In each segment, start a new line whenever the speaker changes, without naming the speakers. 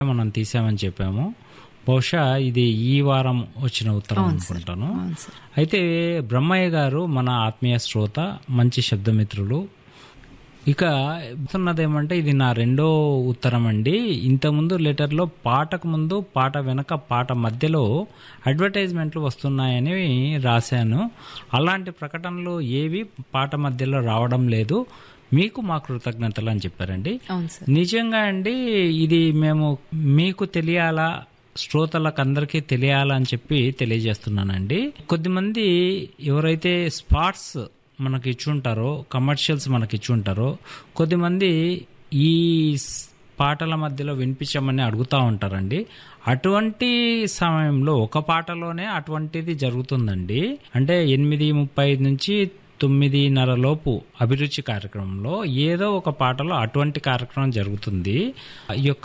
మనం తీసామని చెప్పాము బహుశా ఇది ఈ వారం వచ్చిన ఉత్తరం అనుకుంటాను
అవును సార్
అయితే బ్రహ్మయ్య గారు మన ఆత్మీయ శ్రోత మంచి శబ్దమిత్రులు ఇక ఏమంటే ఇది నా రెండో ఉత్తరం అండి ఇంతకుముందు లెటర్లో పాటకు ముందు పాట వెనక పాట మధ్యలో అడ్వర్టైజ్మెంట్లు వస్తున్నాయని రాశాను అలాంటి ప్రకటనలు ఏవి పాట మధ్యలో రావడం లేదు మీకు మా కృతజ్ఞతలు అని చెప్పారండి
అవును సార్
నిజంగా అండి ఇది మేము మీకు తెలియాలా శ్రోతలకు అందరికీ తెలియాలా అని చెప్పి తెలియజేస్తున్నానండి కొద్దిమంది ఎవరైతే స్పాట్స్ మనకి ఇచ్చుంటారో కమర్షియల్స్ మనకి ఇచ్చుంటారో కొద్దిమంది ఈ స్- పాటల మధ్యలో వినిపించమని అడుగుతూ ఉంటారండి అటువంటి సమయంలో ఒక పాటలోనే అటువంటిది జరుగుతుందండి అంటే ఎనిమిది ముప్పై ఐదు నుంచి తొమ్మిదిన్నర లోపు అభిరుచి కార్యక్రమంలో ఏదో ఒక పాటలో అటువంటి కార్యక్రమం జరుగుతుంది ఈ యొక్క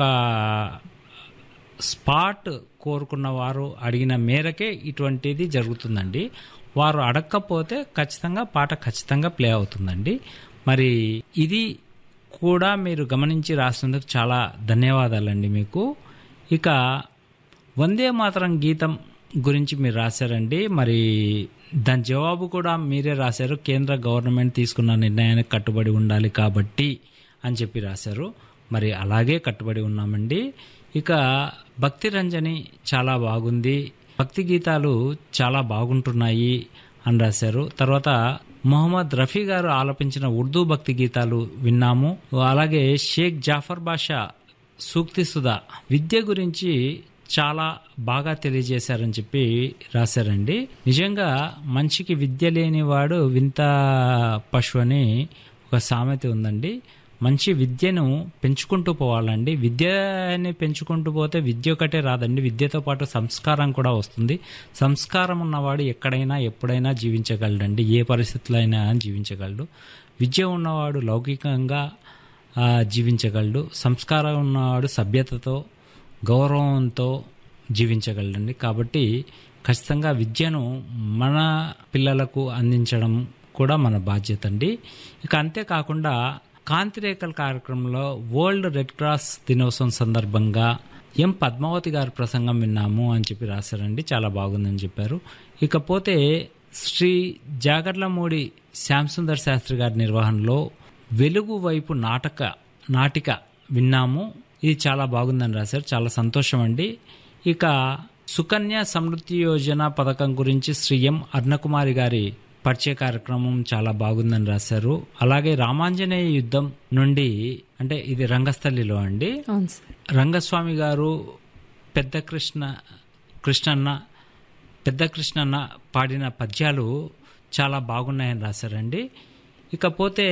స్పాట్ కోరుకున్న వారు అడిగిన మేరకే ఇటువంటిది జరుగుతుందండి వారు అడగకపోతే ఖచ్చితంగా పాట ఖచ్చితంగా ప్లే అవుతుందండి మరి ఇది కూడా మీరు గమనించి రాసినందుకు చాలా ధన్యవాదాలండి మీకు ఇక వందే మాతరం గీతం గురించి మీరు రాశారండి మరి దాని జవాబు కూడా మీరే రాశారు కేంద్ర గవర్నమెంట్ తీసుకున్న నిర్ణయానికి కట్టుబడి ఉండాలి కాబట్టి అని చెప్పి రాశారు మరి అలాగే కట్టుబడి ఉన్నామండి ఇక భక్తి రంజని చాలా బాగుంది భక్తి గీతాలు చాలా బాగుంటున్నాయి అని రాశారు తర్వాత మొహమ్మద్ రఫీ గారు ఆలపించిన ఉర్దూ భక్తి గీతాలు విన్నాము అలాగే షేక్ జాఫర్ బాషా సూక్తి సుధా విద్య గురించి చాలా బాగా తెలియజేశారని చెప్పి రాశారండి నిజంగా మనిషికి విద్య లేనివాడు వింత పశువు అని ఒక సామెత ఉందండి మంచి విద్యను పెంచుకుంటూ పోవాలండి విద్యని పెంచుకుంటూ పోతే విద్య ఒకటే రాదండి విద్యతో పాటు సంస్కారం కూడా వస్తుంది సంస్కారం ఉన్నవాడు ఎక్కడైనా ఎప్పుడైనా జీవించగలడండి ఏ పరిస్థితిలో అయినా జీవించగలడు విద్య ఉన్నవాడు లౌకికంగా ఆ, జీవించగలడు సంస్కారం ఉన్నవాడు సభ్యతతో గౌరవంతో జీవించగలడండి కాబట్టి ఖచ్చితంగా విద్యను మన పిల్లలకు అందించడం కూడా మన బాధ్యత అండి ఇక అంతేకాకుండా కాంతిరేఖల కార్యక్రమంలో వరల్డ్ రెడ్ క్రాస్ దినోత్సవం సందర్భంగా ఎం పద్మావతి గారి ప్రసంగం విన్నాము అని చెప్పి రాశారండి చాలా బాగుందని చెప్పారు ఇకపోతే శ్రీ జాగర్లమూడి శ్యాంసుందర్ శాస్త్రి గారి నిర్వహణలో వెలుగు వైపు నాటక నాటిక విన్నాము ఇది చాలా బాగుందని రాశారు చాలా సంతోషం అండి ఇక సుకన్య సమృద్ధి యోజన పథకం గురించి శ్రీ ఎం అర్ణకుమారి గారి పరిచయ కార్యక్రమం చాలా బాగుందని రాశారు అలాగే రామాంజనేయ యుద్ధం నుండి అంటే ఇది రంగస్థలిలో అండి
అవును సార్
రంగస్వామి గారు పెద్ద కృష్ణ కృష్ణన్న పెద్ద కృష్ణన్న పాడిన పద్యాలు చాలా బాగున్నాయని రాశారండి ఇకపోతే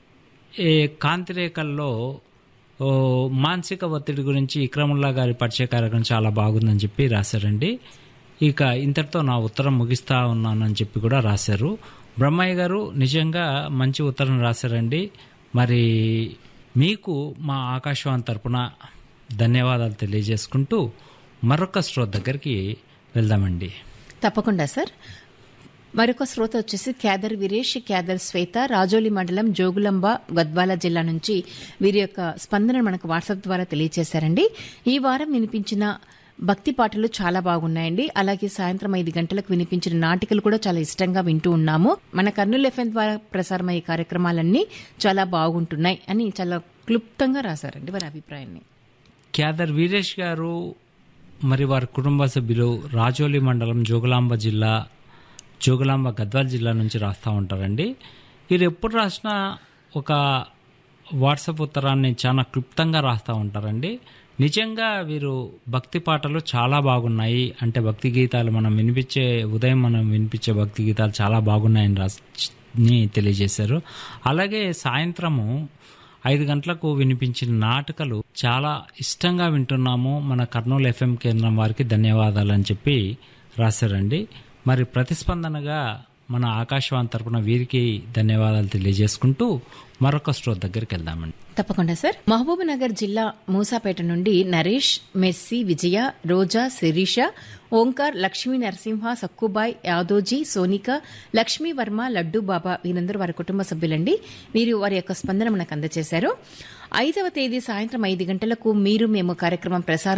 ఈ కాంతిరేఖల్లో ఓ మానసిక ఒత్తిడి గురించి ఇక్రముల్లా గారి పరిచయ కార్యక్రమం చాలా బాగుందని చెప్పి రాశారండి ఇక ఇంతటితో నా ఉత్తరం ముగిస్తా ఉన్నానని చెప్పి కూడా రాశారు బ్రహ్మయ్య గారు నిజంగా మంచి ఉత్తరం రాశారండి మరి మీకు మా ఆకాశవాణి తరపున ధన్యవాదాలు తెలియజేసుకుంటూ మరొక శ్రోత దగ్గరికి వెళ్దామండి
తప్పకుండా సార్ మరొక శ్రోత వచ్చేసి క్యాదర్ వీరేష్ క్యాదర్ శ్వేత రాజోలి మండలం జోగులంబ గద్వాల జిల్లా నుంచి వీరి యొక్క స్పందన మనకు వాట్సాప్ ద్వారా తెలియజేశారండి ఈ వారం వినిపించిన భక్తి పాటలు చాలా బాగున్నాయండి అలాగే సాయంత్రం ఐదు గంటలకు వినిపించిన నాటికలు కూడా చాలా ఇష్టంగా వింటూ ఉన్నాము మన కర్నూలు ఎఫ్ఎం ద్వారా ప్రసారమయ్యే కార్యక్రమాలన్నీ చాలా బాగుంటున్నాయి అని చాలా క్లుప్తంగా రాశారండి వారి అభిప్రాయాన్ని
క్యాదర్ వీరేష్ గారు మరి వారి కుటుంబ సభ్యులు రాజోలి మండలం జోగులాంబ జిల్లా జోగులాంబ గద్వాల జిల్లా నుంచి రాస్తూ ఉంటారండి వీరు ఎప్పుడు రాసినా ఒక వాట్సాప్ ఉత్తరాన్ని చాలా క్లుప్తంగా రాస్తూ ఉంటారండి నిజంగా వీరు భక్తి పాటలు చాలా బాగున్నాయి అంటే భక్తి గీతాలు మనం వినిపించే ఉదయం మనం వినిపించే భక్తి గీతాలు చాలా బాగున్నాయని రాసి ని తెలియజేశారు అలాగే సాయంత్రము ఐదు గంటలకు వినిపించిన నాటకాలు చాలా ఇష్టంగా వింటున్నాము మన కర్నూలు ఎఫ్ఎం కేంద్రం వారికి ధన్యవాదాలు అని చెప్పి రాశారండి మరి ప్రతిస్పందనగా మన ఆకాశవాణి తరపున వీరికి ధన్యవాదాలు తెలియజేసుకుంటూ మరొక స్టోర్ దగ్గరికి వెళ్దామండి
తప్పకుండా సార్ మహబూబ్ నగర్ జిల్లా మూసాపేట నుండి నరేష్ మెర్సీ విజయ రోజా శిరీష ఓంకార్ లక్ష్మీ నరసింహ సక్కుబాయ్ యాదోజీ సోనిక లక్ష్మీ వర్మ లడ్డూ బాబా వీరందరూ వారి కుటుంబ సభ్యులండి వీరు వారి యొక్క స్పందన మనకు అందజేశారు ఐదవ తేదీ సాయంత్రం ఐదు గంటలకు మీరు మేము కార్యక్రమం ప్రసారం